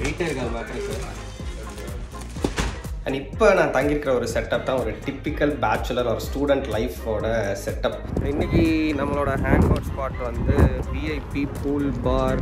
வெயிட்டே இருக்காது mattress and இப்போ நான் தங்கியிருக்கிற ஒரு செட்டப் தான் ஒரு டிப்பிக்கல் பேச்சுலர் ஒரு ஸ்டூடெண்ட் லைஃபோட செட்டப் இன்னைக்கு நம்மளோட ஹேங் அவுட் ஸ்பாட் வந்து VIP pool bar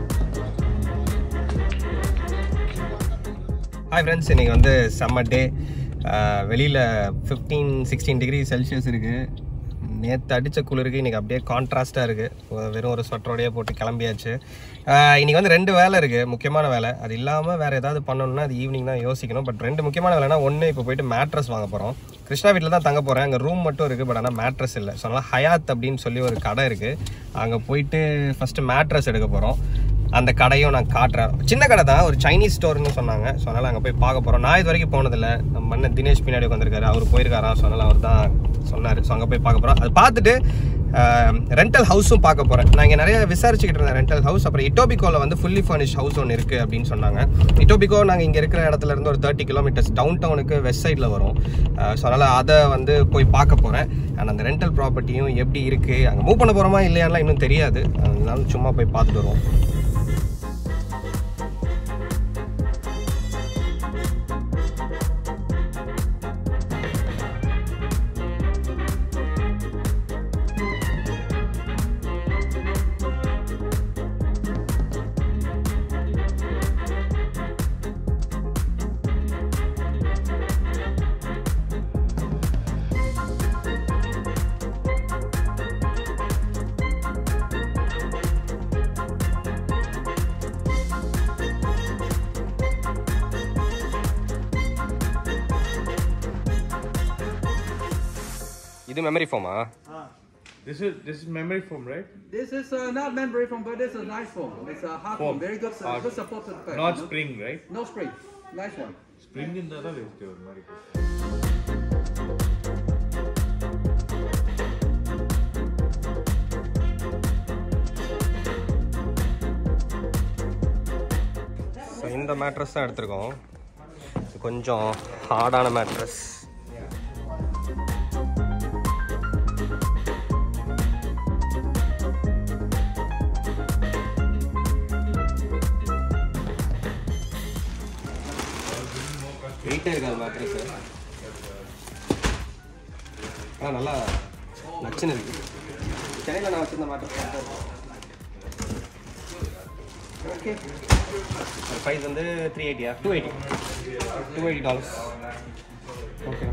hi friends இன்றைக்கி வந்து செம்ம டே வெளியில் ஃபிஃப்டீன் சிக்ஸ்டீன் டிகிரி செல்சியஸ் இருக்குது நேற்று அடித்த குளிருக்கு இன்றைக்கி அப்படியே கான்ட்ராஸ்ட்டாக இருக்குது வெறும் ஒரு ஸ்வெட்டரோடையே போட்டு கிளம்பியாச்சு ஆஹ் இன்னைக்கு வந்து ரெண்டு வேலை இருக்குது முக்கியமான வேலை அது இல்லாமல் வேறு ஏதாவது பண்ணணும்னா அது ஈவினிங் தான் யோசிக்கணும் பட் ரெண்டு முக்கியமான வேலைனா ஒன்று இப்போ போயிட்டு மேட்ரஸ் வாங்க போகிறோம் கிருஷ்ணா வீட்டில் தான் தங்க போகிறேன் அங்கே ரூம் மட்டும் இருக்குது பட் ஆனால் மேட்ரஸ் இல்லை ஸோ அதனால் ஹயாத் அப்படின்னு சொல்லி ஒரு கடை இருக்குது அங்கே போயிட்டு ஃபஸ்ட்டு மேட்ரஸ் எடுக்க போகிறோம் அந்த கடையும் நான் காட்டுறேன் சின்ன கடை தான் ஒரு சைனீஸ் ஸ்டோர்னு சொன்னாங்க ஸோ அதனால் அங்கே போய் பார்க்க போகிறோம் நான் இது வரைக்கும் போனதில்லை நம்ம அண்ணன் தினேஷ் பின்னாடி உட்காந்துருக்காரு அவர் போயிருக்காரா ஸோ அதனால் அவர் தான் சொன்னார் ஸோ அங்கே போய் பார்க்க போகிறோம் அது பார்த்துட்டு ரெண்டல் ஹவுஸும் பார்க்க போகிறேன் நான் இங்கே நிறைய விசாரிச்சுக்கிட்டு இருந்தேன் ரெண்டல் ஹவுஸ் அப்புறம் இட்டோபிகோவில் வந்து ஃபுல்லி ஃபர்னிஷ் ஹவுஸ் ஒன்று இருக்குது அப்படின்னு சொன்னாங்க இட்டோபிகோ நாங்கள் இங்கே இருக்கிற இடத்துல இருந்து ஒரு தேர்ட்டி கிலோமீட்டர்ஸ் டவுன் டவுனுக்கு வெஸ்ட் சைடில் வரும் ஸோ அதனால் அதை வந்து போய் பார்க்க போகிறேன் அண்ட் அந்த ரெண்டல் ப்ராப்பர்ட்டியும் எப்படி இருக்குது அங்கே மூவ் பண்ண போகிறோமா இல்லையான்லாம் இன்னும் தெரியாது அதனால சும்மா போய் பார்த்துட்டு வருவோம் இது மெமரி ஃபோமா Ah, this is this is memory foam, right? This is uh, not memory foam, but it's a nice foam. It's a hard foam, Foam. very good, uh, Hard. good support to the back. Not you know? spring, right? No spring, nice one. Spring in the other waste your Mari. So இந்த mattress தான் எடுத்திருக்கோம் இது கொஞ்சம் ஹார்டான mattress வெயிட்டே இருக்காது mattress ஆனால் நல்லா நச்சுன்னு இருக்கு சென்னையில் நான் வச்சிருந்த மேட்ரஸ் ஓகே ப்ரைஸ் வந்து த்ரீ எயிட்டியா two eighty two eighty dollars okay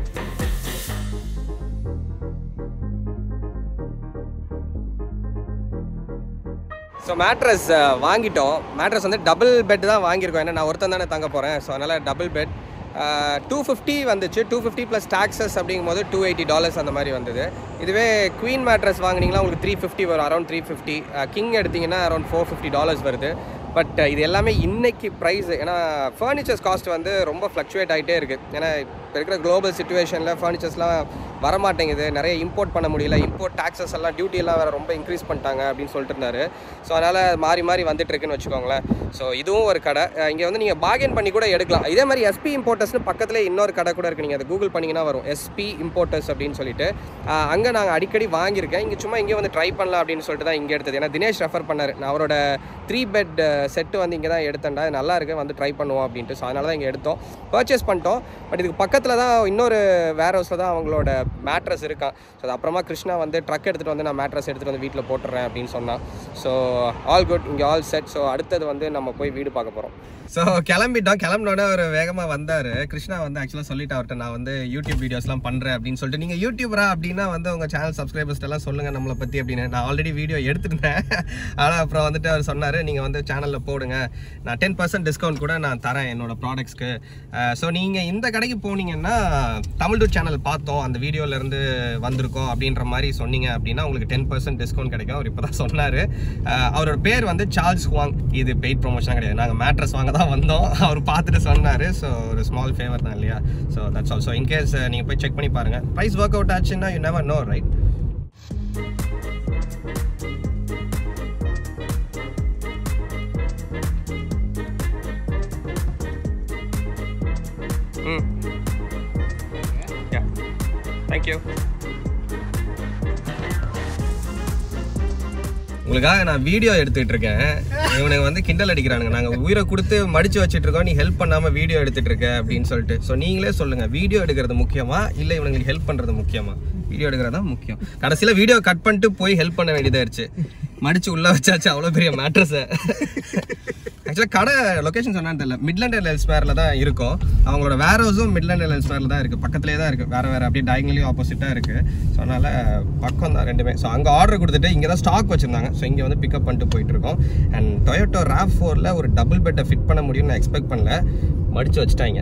so mattress வாங்கிட்டோம் மேட்ரஸ் வந்து டபுள் பெட் தான் வாங்கியிருக்கோம் ஏன்னா நான் ஒருத்தன் தானே தங்க போகிறேன் ஸோ அதனால் டபுள் பெட் டூ ஃபிஃப்டி வந்துச்சு டூ ஃபிஃப்டி ப்ளஸ் டாக்ஸஸ் அப்படிங்கும்போது டூ எயிட்டி டாலர்ஸ் அந்த மாதிரி வந்தது இதுவே குவீன் மேட்ரஸ் வாங்கினீங்கன்னா உங்களுக்கு த்ர ஃபிஃப்டி வரும் அரௌண்ட் த்ரீ ஃபிஃப்டி கிங் எடுத்தீங்கன்னா அரௌண்ட் ஃபோர் ஃபிஃப்டி டாலர்ஸ் வருது பட் இது எல்லாமே இன்னைக்கு ப்ரைஸ் ஏன்னா ஃபர்னிச்சர்ஸ் காஸ்ட் வந்து ரொம்ப ஃப்ளக்சுவேட் ஆகிட்டே இருக்குது ஏன்னா இப்போ இருக்கிற குளோபல் சுச்சுவேஷனில் ஃபர்னிச்சர்ஸ்லாம் வரமாட்டேங்குது நிறைய இம்போர்ட் பண்ண முடியல இம்போர்ட் டாக்ஸஸ் எல்லாம் டியூட்டி எல்லாம் வேறு ரொம்ப இன்க்ரீஸ் பண்ணிட்டாங்க அப்படின்னு சொல்லிட்டு இருந்தாரு ஸோ அதனால் மாறி மாறி வந்துட்டு இருக்குன்னு வச்சுக்கோங்களேன் ஸோ இதுவும் ஒரு கடை இங்கே வந்து நீங்கள் பார்கெயின் பண்ணி கூட எடுக்கலாம் இதே மாதிரி எஸ்பி இம்போர்ட்டர்ஸ்னு பக்கத்தில் இன்னொரு கடை கூட இருக்குது நீங்கள் அதை கூகுள் பண்ணிங்கன்னா வரும் எஸ்பி இம்போர்ட்டர்ஸ் அப்படின்னு சொல்லிட்டு அங்கே நாங்கள் அடிக்கடி வாங்கியிருக்கேன் இங்கே சும்மா இங்கே வந்து ட்ரை பண்ணலாம் அப்படின்னு சொல்லிட்டு தான் இங்கே எடுத்தது ஏன்னா தினேஷ் ரெஃபர் பண்ணார் நான் அவரோட த்ரீ பெட் செட்டு வந்து இங்கே தான் எடுத்தேன்டா இது நல்லா இருக்கு வந்து ட்ரை பண்ணுவோம் அப்படின்ட்டு ஸோ அதனால தான் இங்கே எடுத்தோம் பர்ச்சேஸ் பண்ணிட்டோம் பட் இதுக்கு பக்கத்தில் தான் இன்னொரு வேர் ஹவுஸில் தான் அவங்களோட மேட்ரஸ் இருக்கான் ஸோ அது அப்புறமா கிருஷ்ணா வந்து ட்ரக் எடுத்துகிட்டு வந்து நான் மேட்ரஸ் எடுத்துகிட்டு வந்து வீட்டில் போட்டுறேன் அப்படின்னு சொன்னான் ஸோ ஆல் குட் இங்கே ஆல் செட் ஸோ அடுத்தது வந்து நம்ம போய் வீடு பார்க்க போகிறோம் ஸோ கிளம்பிட்டோம் கிளம்பினோட அவர் வேகமாக வந்தார் கிருஷ்ணா வந்து ஆக்சுவலாக சொல்லிட்டு அவர்கிட்ட நான் வந்து யூடியூப் வீடியோஸ்லாம் பண்ணுறேன் அப்படின்னு சொல்லிட்டு நீங்கள் யூடியூபரா அப்படின்னா வந்து உங்கள் சேனல் சப்ஸ்கிரைபர்ஸ் எல்லாம் சொல்லுங்கள் நம்மளை பற்றி அப்படின்னு நான் ஆல்ரெடி வீடியோ எடுத்துருந்தேன் ஆனால் அப்புறம் வந்துட்டு அவர் சொன்னார் நீங்கள் வந்து சேனலில் போடுங்க நான் டென் பர்சன்ட் டிஸ்கவுண்ட் கூட நான் தரேன் என்னோட ப்ராடக்ட்ஸ்க்கு ஸோ நீங்கள் இந்த கடைக்கு போனீங்கன்னா தமிழ் டூ சேனல் பார்த்தோம் அந்த வீடியோலேருந்து வந்திருக்கோம் அப்படின்ற மாதிரி சொன்னீங்க அப்படின்னா உங்களுக்கு டென் பர்சன்ட் டிஸ்கவுண்ட் கிடைக்கும் அவர் இப்போ தான் சொன்னார் அவரோட பேர் வந்து சார்ல்ஸ் ஹுவாங் இது பெய்ட் ப்ரொமோஷன் கிடையாது நாங்கள் மேட்ரஸ் வாங்க தான் வந்தோம் அவர் பார்த்துட்டு சொன்னார் ஸோ ஒரு ஸ்மால் ஃபேவர் தான் இல்லையா ஸோ தட்ஸ் ஆல்சோ இன்கேஸ் நீங்கள் போய் செக் பண்ணி பாருங்கள் ப்ரைஸ் ஒர்க் அவுட் ஆச்சுன்னா you never know right hmm yeah thank you உங்களுக்காக நான் வீடியோ எடுத்துட்டு இருக்கேன் இவனுங்க வந்து கிண்டல் அடிக்கிறானுங்க நாங்க உயிரை கொடுத்து மடிச்சு வச்சிட்டு இருக்கோம் நீ ஹெல்ப் பண்ணாம வீடியோ எடுத்துட்டு இருக்க அப்படின்னு சொல்லிட்டு ஸோ நீங்களே சொல்லுங்க வீடியோ எடுக்கிறது முக்கியமா இல்ல இவனுங்களுக்கு ஹெல்ப் பண்றது முக்கியமா வீடியோ எடுக்கிறது தான் முக்கியம் கடைசியில வீடியோ கட் பண்ணிட்டு போய் ஹெல்ப் பண்ண வேண்டியதாயிருச்சு மடிச்சு உள்ள வச்சாச்சு அவ்வளோ பெரிய மேட்ரஸை ஆக்சுவலாக கடை லொகேஷன் சொன்னான்னு தெரியல மிட்லண்ட் அண்ட் எல்ஸ்மேரில் தான் இருக்கும் அவங்களோட வேர் ஹவுஸும் மிட்லண்ட் அண்ட் எல்ஸ்மேரில் தான் இருக்குது பக்கத்துலேயே தான் இருக்குது வேறு வேறு அப்படியே டயங்கலி ஆப்போசிட்டாக இருக்குது ஸோ அதனால் பக்கம் தான் ரெண்டுமே ஸோ அங்கே ஆர்டர் கொடுத்துட்டு இங்கே தான் ஸ்டாக் வச்சுருந்தாங்க ஸோ இங்கே வந்து பிக்கப் பண்ணிட்டு போயிட்டு இருக்கோம் அண்ட் டொயோட்டோ ரேப் ஃபோரில் ஒரு டபுள் பெட்டை ஃபிட் பண்ண முடியும்னு நான் எக்ஸ்பெக்ட் பண்ணல மடிச்சு வச்சுட்டாங்க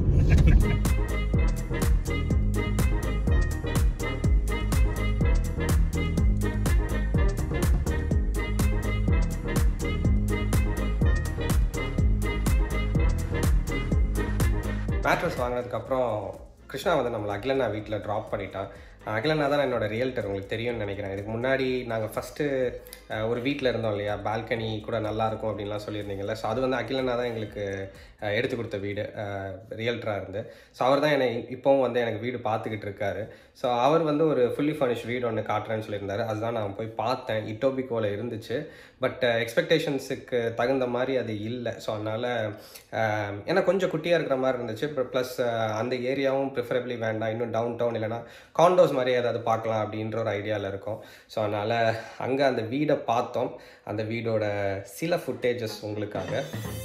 மேட்ரஸ் வாங்கினதுக்கப்புறம் கிருஷ்ணா வந்து நம்மளை அகிலண்ணா வீட்டில் ட்ராப் பண்ணிட்டான் அகிலண்ணா தான் என்னோட ரியல்டர் உங்களுக்கு தெரியும்னு நினைக்கிறேன் இதுக்கு முன்னாடி நாங்கள் ஃபஸ்ட்டு ஒரு வீட்டில் இருந்தோம் இல்லையா பால்கனி கூட நல்லா இருக்கும் அப்படின்லாம் சொல்லியிருந்தீங்கல்ல ஸோ அது வந்து அகிலண்ணா தான் எங்களுக்கு அஹ், எடுத்து கொடுத்த வீடு ரியல்டராக இருந்து ஸோ அவர் தான் என்னை இப்போவும் வந்து எனக்கு வீடு பார்த்துக்கிட்டு இருக்காரு ஸோ அவர் வந்து ஒரு ஃபுல்லி ஃபர்னிஷ் வீடு ஒன்று காட்டுறேன்னு சொல்லியிருந்தாரு அதுதான் நான் போய் பார்த்தேன் இட்டோபிகோவில் இருந்துச்சு பட் எக்ஸ்பெக்டேஷன்ஸுக்கு தகுந்த மாதிரி அது இல்லை ஸோ அதனால் ஏன்னா கொஞ்சம் குட்டியாக இருக்கிற மாதிரி இருந்துச்சு ப்ளஸ் அந்த ஏரியாவும் ப்ரிஃபரபிளி வேண்டாம் இன்னும் டவுன் டவுன் இல்லைனா காண்டோஸ் மாதிரி ஏதாவது பார்க்கலாம் அப்படின்ற ஒரு ஐடியாவில் இருக்கும் ஸோ அதனால் அங்கே அந்த வீடை பார்த்தோம் அந்த வீடோட சில ஃபுட்டேஜஸ் உங்களுக்காக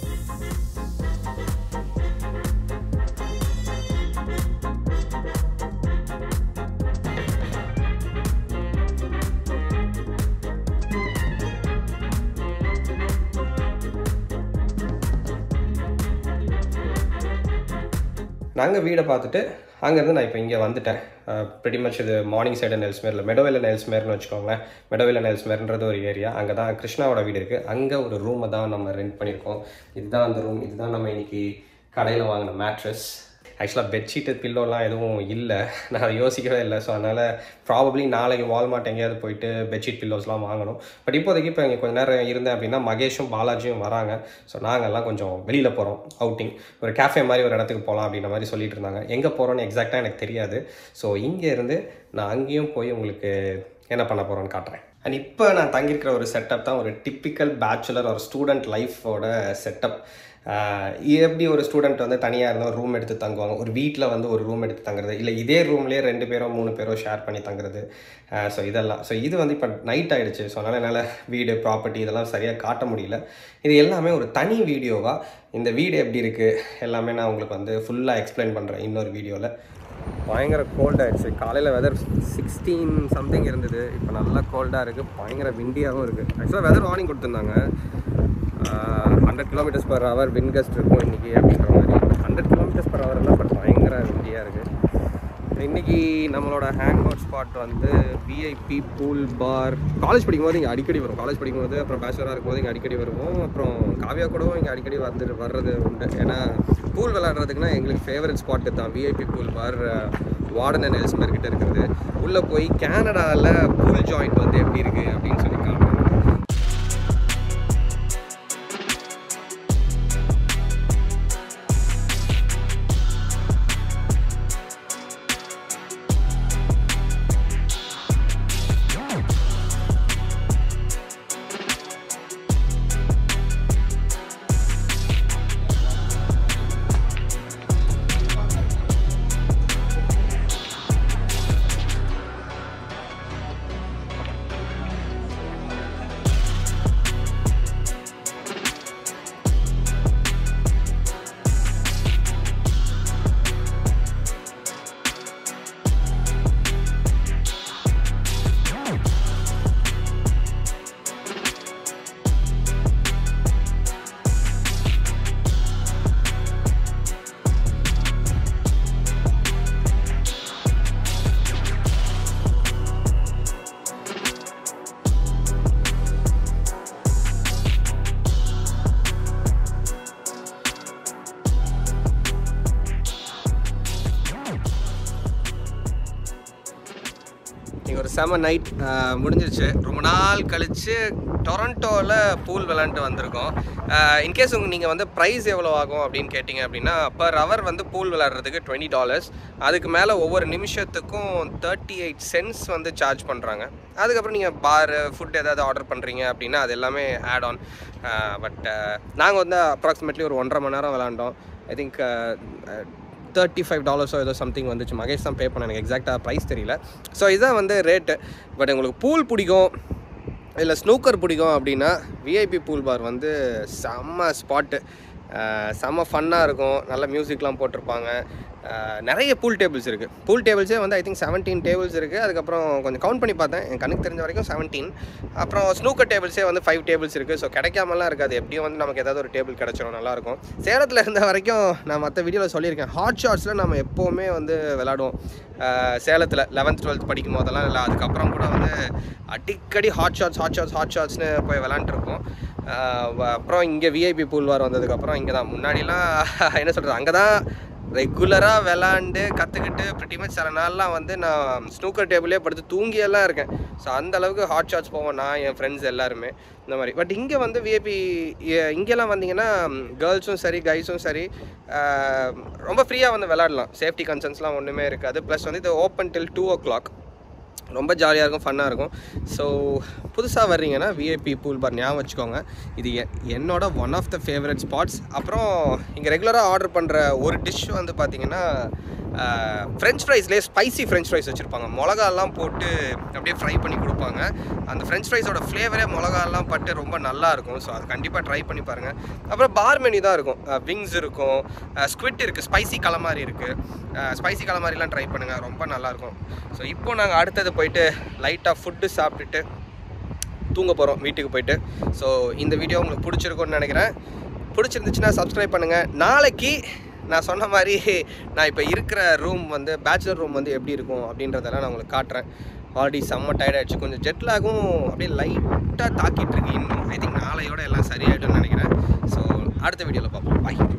நாங்கள் வீடை பார்த்துட்டு அங்கேருந்து நான் இப்போ இங்கே வந்துட்டேன் pretty much இது மார்னிங் சைடு நெல்ஸ்மேரில் மெடோவில நெல்ஸ்மேர்னு வச்சுக்கோங்களேன் மெடோவில நெல்ஸ்மேர்ன்றது ஒரு ஏரியா அங்கே தான் கிருஷ்ணாவோட வீடு இருக்குது அங்கே ஒரு ரூமை தான் நம்ம ரெண்ட் பண்ணியிருக்கோம் இதுதான் அந்த ரூம் இதுதான் நம்ம இன்னைக்கு கடையில் வாங்கின மேட்ரஸ் ஆக்சுவலாக பெட்ஷீட்டு பில்லோலாம் எதுவும் இல்லை நான் யோசிக்கவே இல்லை ஸோ அதனால் ப்ராபப்ளி நாளைக்கு வால்மார்ட் எங்கேயாவது போயிட்டு பெட்ஷீட் பில்லோஸ்லாம் வாங்கணும் பட் இப்போதைக்கு இப்போ இங்கே கொஞ்ச நேரம் இருந்தேன் அப்படின்னா மகேஷும் பாலாஜியும் வராங்க ஸோ நாங்கள்லாம் கொஞ்சம் வெளியில் போகிறோம் அவுட்டிங் ஒரு கேஃபே மாதிரி ஒரு இடத்துக்கு போகலாம் அப்படின்ற மாதிரி சொல்லிட்டு இருந்தாங்க எங்கே போகிறோன்னு எக்ஸாக்டாக எனக்கு தெரியாது ஸோ இங்கே இருந்து நான் அங்கேயும் போய் உங்களுக்கு என்ன பண்ண போகிறோன்னு காட்டுறேன் அண்ட் இப்போ நான் தங்கியிருக்கிற ஒரு செட்டப் தான் ஒரு டிப்பிக்கல் பேச்சுலர் ஒரு ஸ்டூடெண்ட் லைஃபோட செட்டப் எப்படி ஒரு ஸ்டூடெண்ட் வந்து தனியாக இருந்தால் ரூம் எடுத்து தங்குவாங்க ஒரு வீட்டில் வந்து ஒரு ரூம் எடுத்து தங்குறது இல்லை இதே ரூம்லேயே ரெண்டு பேரோ மூணு பேரோ ஷேர் பண்ணி தங்குறது ஸோ இதெல்லாம் ஸோ இது வந்து இப்போ நைட் ஆகிடுச்சு ஸோ அதனால் என்னால் வீடு ப்ராப்பர்ட்டி இதெல்லாம் சரியாக காட்ட முடியல இது எல்லாமே ஒரு தனி வீடியோவாக இந்த வீடு எப்படி இருக்குது எல்லாமே நான் உங்களுக்கு வந்து ஃபுல்லாக எக்ஸ்பிளைன் பண்ணுறேன் இன்னொரு வீடியோவில் பயங்கர கோல்ட் ஆயிடுச்சு காலையில் வெதர் சிக்ஸ்டீன் சம்திங் இருந்தது இப்போ நல்லா கோல்டாக இருக்குது பயங்கர விண்டியாகவும் இருக்குது ஆக்சுவலாக வெதர் வார்னிங் கொடுத்துருந்தாங்க hundred kilometres per hour wind gust இருக்கும் இன்றைக்கி அப்படின்ற மாதிரி ஹண்ட்ரட் கிலோமீட்டர்ஸ் பர் ஹவர் தான் பட் பயங்கர விண்டியாக இருக்குது இன்றைக்கி நம்மளோட ஹேங் அவுட் ஸ்பாட் வந்து விஐபி பூல் பார் காலேஜ் படிக்கும்போது இங்கே அடிக்கடி வரும் காலேஜ் படிக்கும்போது அப்புறம் பேச்சுலராக இருக்கும்போது இங்கே அடிக்கடி வருவோம் அப்புறம் காவியா கூடவும் இங்கே அடிக்கடி வந்து வர்றது உண்டு ஏன்னா பூல் விளாட்றதுக்குன்னா எங்களுக்கு ஃபேவரட் ஸ்பாட்டு தான் VIP pool bar Warden and Ellesmere கிட்ட இருக்கிறது உள்ளே போய் கேனடாவில் பூல் ஜாயிண்ட் வந்து எப்படி இருக்குது அப்படின்னு சொல்லி காட்டுறேன் செம நைட் முடிஞ்சிருச்சு ரொம்ப நாள் கழித்து டொரண்டோவில் பூல் விளாண்டுட்டு வந்திருக்கோம் இன்கேஸ் உங்க நீங்கள் வந்து ப்ரைஸ் எவ்வளோ ஆகும் அப்படின்னு கேட்டிங்க அப்படின்னா பர் ஹவர் வந்து பூல் விளாட்றதுக்கு டுவெண்ட்டி டாலர்ஸ் அதுக்கு மேலே ஒவ்வொரு நிமிஷத்துக்கும் தேர்ட்டி எயிட் சென்ஸ் வந்து சார்ஜ் பண்ணுறாங்க அதுக்கப்புறம் நீங்கள் பார் ஃபுட் ஏதாவது ஆர்டர் பண்ணுறீங்க அப்படின்னா அது எல்லாமே ஆட் ஆன் பட் நாங்கள் வந்து அப்ராக்சிமேட்லி ஒரு ஒன்றரை மணி நேரம் விளாண்டோம் ஐ திங்க் தேர்ட்டி ஃபைவ் டாலர்ஸோ ஏதோ சம்திங் வந்துச்சு மகேஷ் தான் பே பண்ண எனக்கு எக்ஸாக்டாக ப்ரைஸ் தெரியல ஸோ இதுதான் வந்து ரேட்டு பட் உங்களுக்கு பூல் பிடிக்கும் இல்லை ஸ்னூக்கர் பிடிக்கும் அப்படின்னா விஐபி பூல் பார் வந்து செம்ம ஸ்பாட்டு செம்ம ஃபன்னாக இருக்கும் நல்ல மியூசிக்லாம் போட்டிருப்பாங்க அஹ், நிறைய பூல் டேபிள்ஸ் இருக்குது பூல் டேபிள்ஸே வந்து ஐ திங்க் செவன்டீன் டேபிள்ஸ் இருக்குது அதுக்கப்புறம் கொஞ்சம் கவுண்ட் பண்ணி பார்த்தேன் என் கணக்கு தெரிஞ்ச வரைக்கும் செவன்டீன் அப்புறம் ஸ்னூக்கர் டேபிள்ஸே வந்து ஃபைவ் டேபிள்ஸ் இருக்குது ஸோ கிடைக்காமலாம் இருக்காது எப்படியும் வந்து நமக்கு ஏதாவது ஒரு டேபிள் கிடச்சிரும் நல்லாயிருக்கும் சேலத்தில் இருந்த வரைக்கும் நான் மற்ற வீடியோவில் சொல்லியிருக்கேன் ஹாட் ஷாட்ஸில் நம்ம எப்போவுமே வந்து விளாடுவோம் அஹ், சேலத்தில் லெவன்த் டுவெல்த் படிக்கும் போதெல்லாம் இல்லை அதுக்கப்புறம் கூட வந்து அடிக்கடி hot shots hot shots hot ஷாட்ஸ்னு போய் விளாண்டுருப்போம் அப்புறம் இங்கே விஐபி பூல் வார் வந்ததுக்கப்புறம் இங்கே தான் முன்னாடிலாம் என்ன சொல்கிறது அங்கே தான் ரெகுலராக விளாண்டு கற்றுக்கிட்டு pretty much சில நாள்லாம் வந்து நான் ஸ்னூக்கர் டேபிளே படுத்து தூங்கியெல்லாம் இருக்கேன் ஸோ அந்த அளவுக்கு ஹாட் ஷாட்ஸ் போவோம் நான் என் ஃப்ரெண்ட்ஸ் எல்லாருமே இந்த மாதிரி பட் இங்கே வந்து விஐபி இங்கெல்லாம் வந்தீங்கன்னா கேர்ள்ஸும் சரி கைஸும் சரி அஹ், ரொம்ப ஃப்ரீயாக வந்து விளாடலாம் சேஃப்டி கன்சர்ன்ஸ்லாம் ஒன்றுமே இருக்காது ப்ளஸ் வந்து இது open till two o'clock ரொம்ப ஜாலியாக இருக்கும் ஃபன்னாக இருக்கும் ஸோ புதுசாக வர்றீங்கன்னா விஐபி பூல் பார் ஞாபகம் வச்சுக்கோங்க இது எ- என்னோட one of the favourite spots அப்புறம் இங்கே ரெகுலராக ஆர்டர் பண்ணுற ஒரு டிஷ் வந்து பார்த்தீங்கன்னா ஃப்ரெஞ்ச் ஃப்ரைஸ்லேயே ஸ்பைசி ஃப்ரெஞ்ச் ஃப்ரைஸ் வச்சுருப்பாங்க மிளகாலாம் போட்டு அப்படியே ஃப்ரை பண்ணி கொடுப்பாங்க அந்த ஃப்ரெஞ்ச் ஃப்ரைஸோட ஃப்ளேவரே மிளகாலாம் பட்டு ரொம்ப நல்லா இருக்கும் ஸோ அது கண்டிப்பாக ட்ரை பண்ணி பாருங்கள் அப்புறம் பார் மெனு தான் இருக்கும் விங்ஸ் இருக்கும் ஸ்குவிட் இருக்குது ஸ்பைசி கலமாரி இருக்குது ஸ்பைசி கலமாரிலாம் ட்ரை பண்ணுங்கள் ரொம்ப நல்லாயிருக்கும் ஸோ இப்போ நாங்கள் அடுத்தது போயிட்டு லைட்டாக ஃபுட்டு சாப்பிட்டுட்டு தூங்க போகிறோம் வீட்டுக்கு போயிட்டு ஸோ இந்த வீடியோ உங்களுக்கு பிடிச்சிருக்கும்னு நினைக்கிறேன் பிடிச்சிருந்துச்சுன்னா சப்ஸ்கிரைப் பண்ணுங்கள் நாளைக்கு நான் சொன்ன மாதிரி நான் இப்போ இருக்கிற ரூம் வந்து பேச்சுலர் ரூம் வந்து எப்படி இருக்கும் அப்படின்றதெல்லாம் நான் உங்களுக்கு காட்டுறேன் ஆல்ரெடி செம்ம tired ஆயிடுச்சு கொஞ்சம் ஜெட்லாகும் அப்படியே லைட்டாக தாக்கிட்டு இருக்கு இன்னும் ஐ திங்க் நாளையோட எல்லாம் சரியாயிடும்னு நினைக்கிறேன் ஸோ அடுத்த வீடியோவில் பார்ப்போம் பாய்